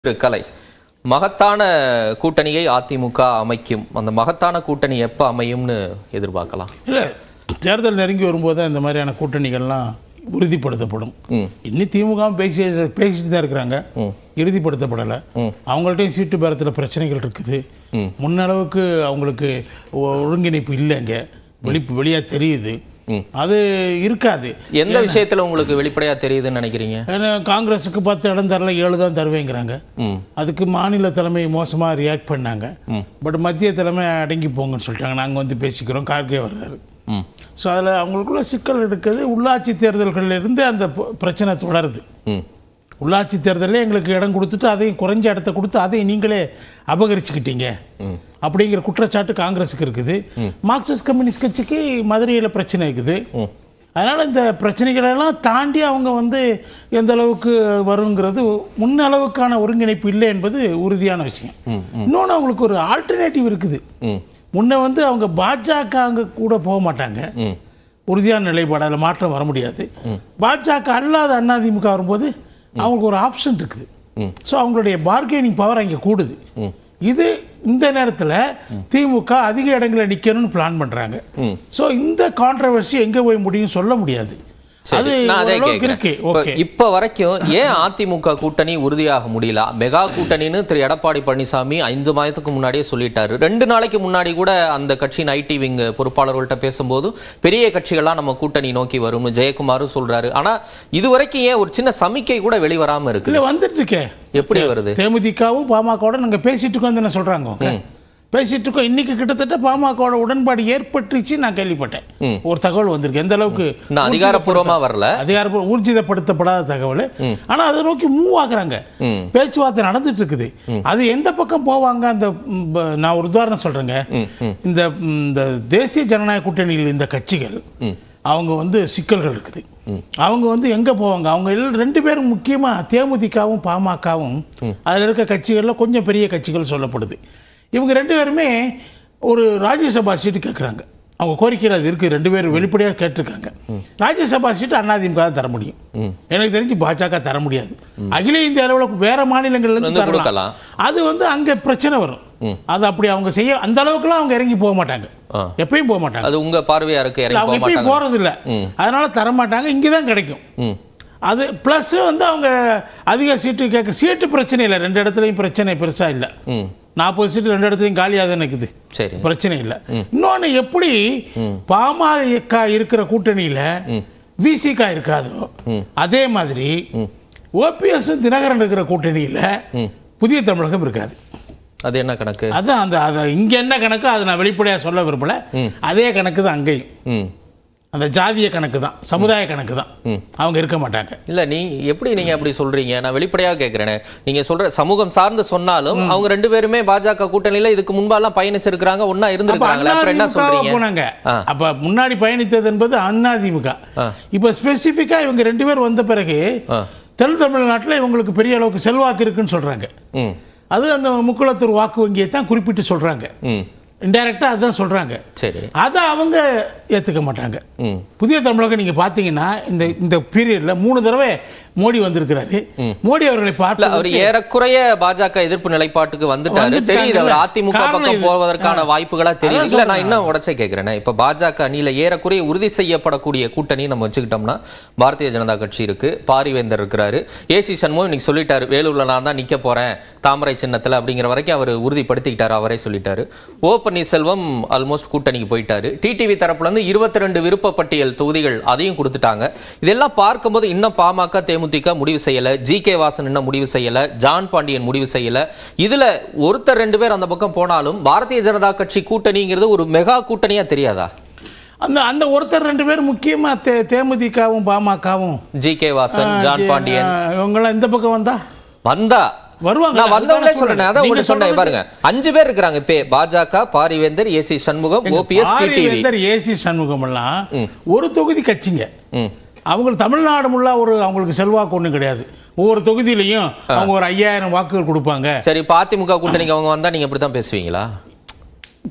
திரு கலை மகத்தான கூட்டணியை அதிமுக அமைக்கும் அந்த மகத்தான கூட்டணி எப்ப அமையும்னு எதிர்பார்க்கலாம் இல்லை தேர்தல் நெருங்கி வரும்போது இந்த மாதிரியான கூட்டணிகள்லாம் உறுதிப்படுத்தப்படும் ம். இன்னும் திமுக வும் பேசி பேசிட்டு தான் இருக்கிறாங்க இறுதிப்படுத்தப்படலை அவங்கள்ட்டையும் சீட்டு பேரத்தில் பிரச்சனைகள் இருக்குது முன்னளவுக்கு அவங்களுக்கு ஒ- ஒருங்கிணைப்பு இல்லைங்க வெளி வெளியாக தெரியுது அது இருக்காது எந்த விஷயத்துல உங்களுக்கு வெளிப்படையா தெரியுதுன்னு நினைக்கிறீங்க ஏன்னா காங்கிரஸுக்கு பத்து இடம் தரல ஏழு தான் தருவேங்கிறாங்க ம் அதுக்கு மாநில தலைமை மோசமாக ரியாக்ட் பண்ணாங்க பட் மத்திய தலைமை அடங்கி போங்கன்னு சொல்லிட்டாங்க நாங்கள் வந்து பேசிக்கிறோம் கார்கே வர்றாரு ம் ஸோ அதில் அவங்களுக்குள்ள சிக்கல் இருக்குது உள்ளாட்சி தேர்தல்கள்ல இருந்து அந்த ப- பிரச்சனை தொடருது ம் உள்ளாட்சி தேர்தலில் எங்களுக்கு இடம் கொடுத்துட்டு அதையும் குறைஞ்ச இடத்த கொடுத்து அதையும் நீங்களே அபகரிச்சுக்கிட்டீங்க அப்படிங்கிற குற்றச்சாட்டு காங்கிரஸுக்கு இருக்குது மார்க்சிஸ்ட் கம்யூனிஸ்ட் கட்சிக்கு மதுரையில் பிரச்சனை இருக்குது அதனால் இந்த பிரச்சனைகளெல்லாம் தாண்டி அவங்க வந்து எந்த அளவுக்கு வருங்கிறது முன்ன அளவுக்கான ஒருங்கிணைப்பு இல்லை என்பது உறுதியான விஷயம் இன்னொன்று அவங்களுக்கு ஒரு ஆல்டர்னேட்டிவ் இருக்குது ம் முன்ன வந்து அவங்க பாஜக அங்க கூட போக மாட்டாங்க ம் உறுதியான நிலைப்பாடு அதில் மாற்றம் வர முடியாது பாஜக அல்லாத அதிமுக வரும்போது அவங்களுக்கு ஒரு ஆப்ஷன் இருக்குது ஸோ அவங்களுடைய பார்கெனிங் பவர் அங்கே கூடுது இது இந்த நேரத்தில் திமுக அதிக இடங்களை நிற்கணும்னு பிளான் பண்ணுறாங்க ஸோ இந்த கான்ட்ரவர்சி எங்கே போய் முடியும் சொல்ல முடியாது அது சரி நான் அதே ஓரளவுக்கு இருக்கு கேட்கிறேன் ஓகே இப்ப- இப்ப வரைக்கும் ஏன் அதிமுக கூட்டணி உறுதியாக முடியல மெகா கூட்டணின்னு திரு எடப்பாடி பழனிசாமி ஐந்து மாதத்துக்கு முன்னாடியே சொல்லிட்டாரு ரெண்டு நாளைக்கு முன்னாடி கூட அந்த கட்சியின் ஐடி விங் பொறுப்பாளர்கள்ட்ட பேசும்போது பெரிய கட்சிகள்லாம் நம்ம கூட்டணி நோக்கி வரும்னு ஜெயக்குமாரும் சொல்றாரு ஆனா இதுவரைக்கும் ஏன் ஒரு சின்ன சமிக்கை கூட வெளிவராம இருக்கு இல்லை வந்துட்டு இருக்கே எப்படி வருது தேமுதிகவும் பாமகவோட நாங்கள் பேசிட்டு இருக்கோம் தானே சொல்கிறாங்க அவங்க பேசிட்டு இருக்கோம் இன்னைக்கு கிட்டத்தட்ட பாமகவோட உடன்பாடு ஏற்பட்டுச்சு நான் கேள்விப்பட்டேன் ஒரு தகவல் வந்திருக்கு எந்த அளவுக்கு இன்னும் அதிகாரப்பூர்வமா வரல அதிகாரப்பூர்வ ஊர்ஜிதப்படுத்தப்படாத தகவல் ஆனா அதை நோக்கி மூவ் ஆகுறாங்க பேச்சுவார்த்தை நடந்துட்டு இருக்குது அது எந்த பக்கம் போவாங்க அந்த ம், ப- நான் ஒரு உதாரணம் சொல்றேங்க இந்த ம், இந்த தேசிய ஜனநாயக கூட்டணியில் இந்த கட்சிகள் அவங்க வந்து சிக்கல்கள் இருக்குது அவங்க வந்து எங்க போவாங்க அவங்க எல்லாம் ரெண்டு பேரும் முக்கியமா தேமுதிகவும் பாமகவும் அதுல இருக்க கட்சிகள்ல கொஞ்சம் பெரிய கட்சிகள் சொல்லப்படுது இவங்க ரெண்டு பேருமே ஒரு ராஜ்யசபா சீட்டு கேட்குறாங்க அவங்க கோரிக்கையில் அது இருக்கு ரெண்டு பேரும் வெளிப்படையாக கேட்டிருக்காங்க ராஜ்யசபா சீட்டு அதிமுக தான் தர முடியும் எனக்கு தெரிஞ்சு பாஜக தர முடியாது அகில இந்திய அளவில் வேற மாநிலங்கள்ல இருந்து வந்து தரலாம் கொடுக்கலாம். அது வந்து அங்க பிரச்சனை வரும் அது அப்படி அவங்க செய்ய அந்த அளவுக்குலாம் அவங்க இறங்கி போக மாட்டாங்க ஆ. எப்பயும் போக மாட்டாங்க அது உங்க பார்வையா இருக்கு இல்ல, இறங்கி அவங்க போக எப்பயும் மாட்டாங்க போறது இல்ல அதனால தர மாட்டாங்க இங்கே தான் கிடைக்கும் ம் அது ப்ளஸ் வந்து அவங்க அதிக சீட்டு கேட்க சீட்டு பிரச்சனை இல்லை ரெண்டு இடத்துலையும் பிரச்சனை பெருசா இல்லை ம் நாற்பது சீட்டு ரெண்டு இடத்துலையும் காலியாக தான் நிற்குது சரி பிரச்சனை இல்லை இன்னொன்னு எப்படி பாமக இருக்கிற கூட்டணியில விசிகா இருக்காதோ அதே மாதிரி ஓபிஎஸ் தினகரன் இருக்கிற கூட்டணியில புதிய தமிழகம் இருக்காது அது என்ன கணக்கு அதான் அந்த அதை இங்க என்ன கணக்கு அதை நான் வெளிப்படையா சொல்ல விரும்பல அதே கணக்கு தான் அங்கேயும் ம் அந்த ஜாதிய கணக்கு தான் சமுதாய கணக்கு தான் அவங்க இருக்க மாட்டாங்க இல்ல நீ எப்படி நீங்க அப்படி சொல்றீங்க நான் வெளிப்படையாக கேட்கிறேன் நீங்க சொல்ற சமூகம் சார்ந்து சொன்னாலும் அவங்க ரெண்டு பேருமே பாஜக கூட்டணியில இதுக்கு முன்பாலாம் பயணிச்சிருக்காங்க ஒண்ணா அப்ப இருந்திருக்காங்களே அப்புறம் என்ன அதிமுகவா சொல்றீங்க போனாங்க ஆ. அப்ப முன்னாடி பயணித்தது என்பது அதிமுக ஆ. இப்ப ஸ்பெசிபிக்கா இவங்க ரெண்டு பேர் வந்த பிறகு ஆ. தென் தமிழ்நாட்டுல இவங்களுக்கு பெரிய அளவுக்கு செல்வாக்கு இருக்குன்னு சொல்றாங்க ம் அது அந்த முக்குளத்தூர் வாக்கு வங்கியை தான் குறிப்பிட்டு சொல்றாங்க ம் இன்டைரக்டா அதுதான் சொல்றாங்க சரி அதை அவங்க ஏத்துக்க மாட்டாங்க ம் புதிய தமிழகம் நீங்க பாத்தீங்கன்னா இந்த இந்த பீரியட்ல மூணு தடவை மோடி வந்திருக்கிறாரு மோடி அவர்களை இல்ல பார்த்து அவர் ஏறக்குறைய பாஜக எதிர்ப்பு நிலைப்பாட்டுக்கு வந்துட்டாரு வந்துட்டாங்கல்ல. தெரியுது அவர் அதிமுக காரணம் பக்கம் இது. போவதற்கான ஆ. வாய்ப்புகளா தெரியுது அதான் இல்ல நான் சொல்றேன். இன்னும் உடச்சே கேட்கிறேன் இப்ப பாஜக அணியில ஏறக்குறைய உறுதி செய்யப்படக்கூடிய கூட்டணி நம்ம வச்சுக்கிட்டோம்னா பாரதிய ஜனதா கட்சி இருக்கு பாரிவேந்தர் இருக்கிறாரு ஏசி சண்முகம் இன்னைக்கு சொல்லிட்டாரு வேலூர்ல நான் தான் நிக்க போறேன் தாமரை சின்னத்துல அப்படிங்கிற வரைக்கும் அவர் உறுதிப்படுத்திக்கிட்டாரு அவரே சொல்லிட்டாரு ஓ பன்னீர்செல்வம் ஆல்மோஸ்ட் கூட்டணிக்கு போயிட்டாரு டிடிவி தரப்புல இருந்து இருபத்தி ரெண்டு விருப்ப பட்டியல் தொகுதிகள் அதையும் கொடுத்துட்டாங்க இதெல்லாம் பார்க்கும்போது இன்னும் பாமக தேமுதிக முடிவு செய்யல ஜி கே வாசன் இன்னும் முடிவு செய்யல ஜான் பாண்டியன் முடிவு செய்யல இதுல ஒருத்தர் ரெண்டு பேர் அந்த பக்கம் போனாலும் பாரதிய ஜனதா கட்சி கூட்டணிங்கிறது ஒரு மெகா கூட்டணியா தெரியாதா அந்த அந்த ஒருத்தர் ரெண்டு பேர் முக்கியமா தே தேமுதிகவும் பாமகவும் ஜி கே வாசன் ஜான் பாண்டியன் இவங்கெல்லாம் இந்த பக்கம் வந்தா வந்தா வருவாங்க. நான் வந்தவங்களே அதுதான் சொல்றேன் அதான் நீங்க உங்களுக்கு சொன்னேன் சொல்றது- பாருங்க அஞ்சு பேர் இருக்காங்க இப்ப பாஜக Parivendhar A C Shanmugam OPS TTV Parivendhar A C Shanmugam எல்லாம் ஒரு தொகுதி கட்சிங்க ம் அவங்க தமிழ்நாடு முள்ள ஒரு அவங்களுக்கு செல்வாக்கு ஒண்ணும் கிடையாது ஒவ்வொரு தொகுதியிலையும் அவங்க ஒரு ஐயாயிரம் வாக்குகள் கொடுப்பாங்க சரி இப்ப அதிமுக கூட்டணிக்கு அவங்க வந்தா நீங்க இப்படித்தான் பேசுவீங்களா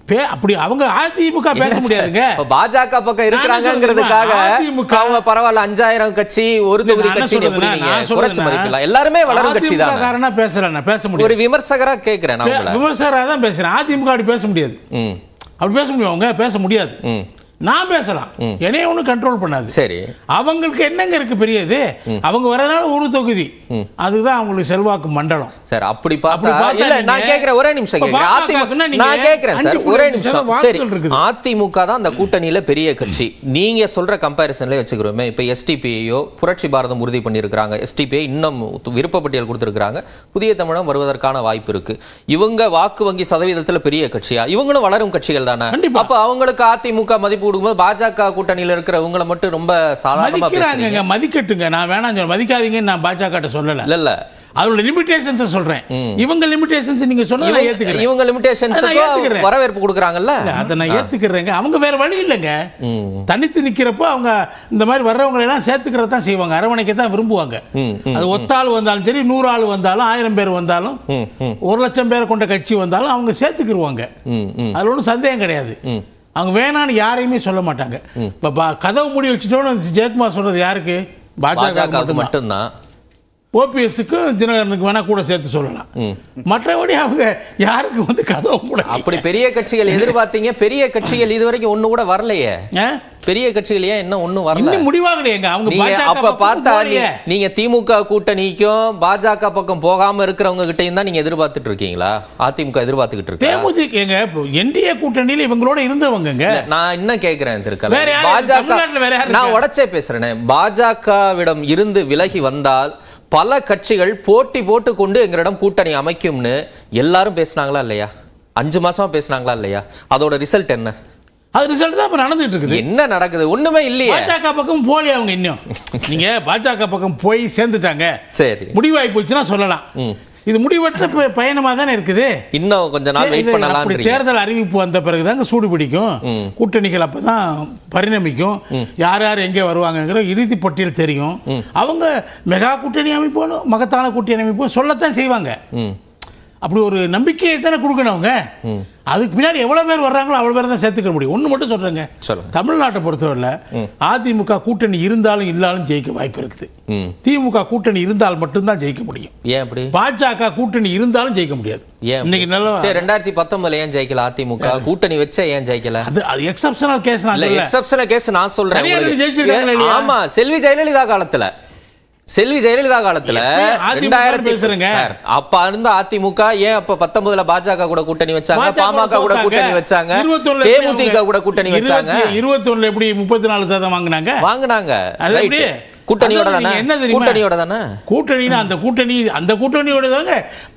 பே- அப்படி அவங்க அதிமுக பேச முடியாதுங்க இப்ப பாஜக பக்கம் இருக்கிறாங்கிறதுக்காக நான் என்ன சொல்றேன், அதிமுக அவங்க பரவாயில்ல அஞ்சாயிரம் கட்சி ஒரு தொகுதி நான் என்ன கட்சி எப்படி சொல்றேன்னா, நீங்க நான் குறைச்சு சொல்றேன்னா, மதிப்பிடலாம் எல்லாருமே வளரும் கட்சி அதிமுக தான் காரனா பேசுறேன் பேச முடியாது ஒரு விமர்சகரா கேக்குறேன் நான் உங்களை விமர்சகராக தான் பேசுறேன் அதிமுக அப்படி பேச முடியாது ம் அப்படி பேச முடியும் அவங்க பேச முடியாது ம் நான் பேசலாம் என்னைய ஒன்றும் கண்ட்ரோல் பண்ணாது சரி அவங்களுக்கு என்னங்க இருக்கு பெரியது அவங்க வரனால ஒரு தொகுதி அதுதான் அவங்களுக்கு செல்வாக்கு மண்டலம் சார் அப்படி அப்படி பார்த்தா பார்த்தா இல்ல நான் நீங்க- கேக்குறேன் ஒரே நிமிஷம் இப்ப கேக்குறேன் பாஜகவுக்குன்னா அதிமுக நீங்க நான் கேக்குறேன் அஞ்சு சார் புள்ளி ஒரே அஞ்சு நிமிஷம் சதவீதம் சரி வாக்குகள் இருக்குது. அதிமுக தான் அந்த கூட்டணியில பெரிய கட்சி நீங்க சொல்ற கம்பேரிசன்ல வச்சுக்கிறோமே இப்ப எஸ்டிபியோ புரட்சி பாரதம் உறுதி பண்ணியிருக்காங்க எஸ்டிபிஐ இன்னும் விருப்பப்பட்டியல் கொடுத்திருக்காங்க புதிய தமிழகம் வருவதற்கான வாய்ப்பு இருக்கு இவங்க வாக்கு வங்கி சதவீதத்துல பெரிய கட்சியா இவங்களும் வளரும் கட்சிகள் தானே கண்டிப்பா. அப்ப அவங்களுக்கு அதிமுக மதிப்பு கொடுக்கும்போது பாஜக கூட்டணியில இருக்கிறவங்கள மட்டும் ரொம்ப சாதாரணமா பேசுறீங்க மதிக்கிறாங்க மதிக்கட்டுங்க நான் வேணாம் சொல்ல மதிக்காதீங்கன்னு நான் பாஜக சொல்லல இல்ல இல்ல அதோட லிமிடேஷன்ஸ் சொல்றேன் இவங்க லிமிடேஷன்ஸ் நீங்க சொன்னதை நான் இவங்க- ஏத்துக்கிறேன் இவங்க அதை நான் லிமிடேஷன்ஸுக்கு ஏத்துக்கிறேன். வரவேற்பு கொடுக்குறாங்கல்ல இல்ல, அதை நான் ஏத்துக்கிறேங்க அவங்க வேற வழி இல்லைங்க தனித்து நிக்கிறப்போ அவங்க இந்த மாதிரி வர்றவங்களை எல்லாம் சேர்த்துக்கிறது தான் செய்வாங்க அரவணைக்க தான் விரும்புவாங்க ம், அது ஒத்த ஆள் வந்தாலும் சரி நூறு ஆள் வந்தாலும் ஆயிரம் பேர் வந்தாலும் ம் ம் ஒரு லட்சம் பேர் கொண்ட கட்சி வந்தாலும் அவங்க சேர்த்துக்கிருவாங்க ம் ம் அதுல ஒன்றும் சந்தேகம் கிடையாது ம். அவங்க வேணான்னு யாரையுமே சொல்ல மாட்டாங்க இப்ப பா- கதவு மூடி வச்சுட்டோன்னு ஜெயக்குமார் சொல்றது யாருக்கு பாஜக பாஜக மட்டும்தான் மட்டும்தான் ஓபிஎஸ்க்கும் தினகரனுக்கு வேணா கூட சேர்த்து சொல்லலாம் மற்றபடி அவங்க யாருக்கு வந்து கதவு மூட அப்படி பெரிய கட்சிகள் எதிர்பார்த்தீங்க பெரிய கட்சிகள் இதுவரைக்கும் ஒண்ணு கூட வரலையே ஆ? பெரிய கட்சிகள் ஏன் இன்னும் ஒண்ணும் வரல இன்னும் முடிவாகலையேங்க அவங்க நீங்க பாஜக அப்ப பக்கம் பார்த்தா போகலையே. நீ- நீங்க திமுக கூட்டணிக்கும் பாஜக பக்கம் போகாம இருக்கிறவங்க கிட்டயும் தான் நீங்க எதிர்பார்த்துட்டு இருக்கீங்களா அதிமுக எதிர்பார்த்துக்கிட்டு இருக்கா தேமுதிக எங்க என்டிஏ கூட்டணியில இவங்களோட இருந்தவங்கங்க இல்ல, நான் என்ன கேக்குறேன் திருக்கல வேற யாரு? பாஜக தமிழ்நாட்டுல வேற யாரு நான் இருக்கா? உடச்சே பேசுறேனே பாஜகவிடம் இருந்து விலகி வந்தால் பல கட்சிகள் போட்டி போட்டு கொண்டு எங்களிடம் கூட்டணி அமைக்கும்னு எல்லாரும் பேசுனாங்களா இல்லையா அஞ்சு மாசமா பேசுனாங்களா இல்லையா அதோட ரிசல்ட் என்ன அது ரிசல்ட் தான் இப்ப நடந்துட்டு இருக்குது என்ன நடக்குது ஒண்ணுமே இல்லையே பாஜக பக்கம் போலி அவங்க இன்னும் நீங்க பாஜக பக்கம் போய் சேர்ந்துட்டாங்க சரி முடிவாகி போச்சுன்னா சொல்லலாம் இது முடிவற்ற ப- பயணமா தானே இருக்குது இன்னும் கொஞ்ச நாள் வெயிட் இது அப்படி பண்ணலாம் தேர்தல் அறிவிப்பு வந்த பிறகுதாங்க சூடு பிடிக்கும் கூட்டணிகள் அப்பதான் பரிணமிக்கும் யார் யார் எங்கே வருவாங்கங்கிற இறுதி பட்டியல் தெரியும் அவங்க மெகா கூட்டணி அமைப்போம் மகத்தான கூட்டணி அமைப்போம் சொல்லத்தான் செய்வாங்க ம் அப்படி ஒரு நம்பிக்கையை தானே கொடுக்கணும் அவங்க அதுக்கு பின்னாடி எவ்வளவு பேர் வர்றாங்களோ அவ்வளவு பேர் தான் சேர்த்துக்க முடியும் ஒண்ணு மட்டும் சொல்றேங்க சொல்லுங்க தமிழ்நாட்டை பொறுத்தவரையில் அதிமுக கூட்டணி இருந்தாலும் இல்லாலும் ஜெயிக்க வாய்ப்பு இருக்குது ம் திமுக கூட்டணி இருந்தால் மட்டும்தான் ஜெயிக்க முடியும் ஏன் அப்படி பாஜக கூட்டணி இருந்தாலும் ஜெயிக்க முடியாது ஏன் இன்னைக்கு நல்ல சரி ரெண்டாயிரத்தி பத்தொன்பதுல ஏன் ஜெயிக்கல அதிமுக கூட்டணி வச்ச ஏன் ஜெயிக்கல அது அது எக்ஸப்ஷனல் கேஸ் நான் இல்ல சொல்லல. எக்ஸப்ஷனல் கேஸ் நான் சொல்றேன் தனியார் உங்களுக்கு. ஜெயிச்சிருக்காங்களா இல்லையா? ஆமா செல்வி ஜெயலலிதா காலத்துல செல்வி ஜெயலலிதா காலத்துல எப்பயும் அதிமுக ரெண்டாயிரத்தி பேசுறேங்க. சார், அப்ப இருந்த அதிமுக ஏன் அப்ப பத்தொன்பதுல பாஜக கூட கூட்டணி வச்சாங்க பாஜக பாமக கூட தோத்தாங்க. கூட்டணி வச்சாங்க 21 எப்படி தேமுதிக அவங்க- கூட கூட்டணி வச்சாங்க இருபத்தி- இருபத்தொன்னுல எப்படி முப்பத்தி நாலு சதம் வாங்கினாங்க வாங்குனாங்க அது Right. எப்படி? கூட்டணியோட அதாவது தானே நீங்க என்ன தெரியுமா? கூட்டணியோட தானே கூட்டணினா அந்த கூட்டணி அந்த கூட்டணியோட தாங்க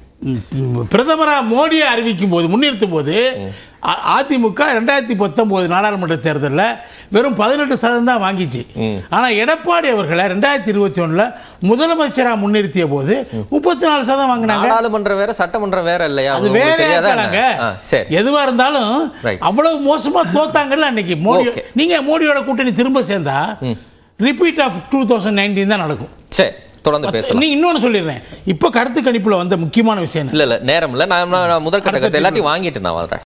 ம், பிரதமரா மோடியை அறிவிக்கும் போது முன்னிறுத்தும் போது அ- அதிமுக ரெண்டாயிரத்தி பத்தொன்பது நாடாளுமன்ற தேர்தலில் வெறும் பதினெட்டு சதவீதம் தான் வாங்கிச்சு ஆனா எடப்பாடி அவர்களை ரெண்டாயிரத்தி இருபத்தி ஒண்ணுல முதலமைச்சரா முன்னிறுத்திய போது முப்பத்தி நாலு சதவீதம் வாங்கினாங்க நாடாளுமன்றம் வேற சட்டமன்றம் வேற இல்லையா அது உங்களுக்கு வேற தெரியாதா இருக்கலாங்க என்ன? ஆ, சரி எதுவா இருந்தாலும் Right. அவ்வளவு மோசமா தோத்தாங்கல்ல அன்னைக்கு மோடி Okay. நீங்க மோடியோட கூட்டணி திரும்ப சேர்ந்தா repeat of two thousand nineteen தான் நடக்கும் சரி தொடர்ந்து பேசலாம் நீ இன்னொன்னு சொல்லிடுறேன் இப்ப கருத்து கணிப்புல வந்த முக்கியமான விஷயம் என்ன? இல்ல இல்ல நேரம் இல்ல நான் நான் முதல் கட்ட கருத்து எல்லாத்தையும் வாங்கிட்டு நான் வர்றேன்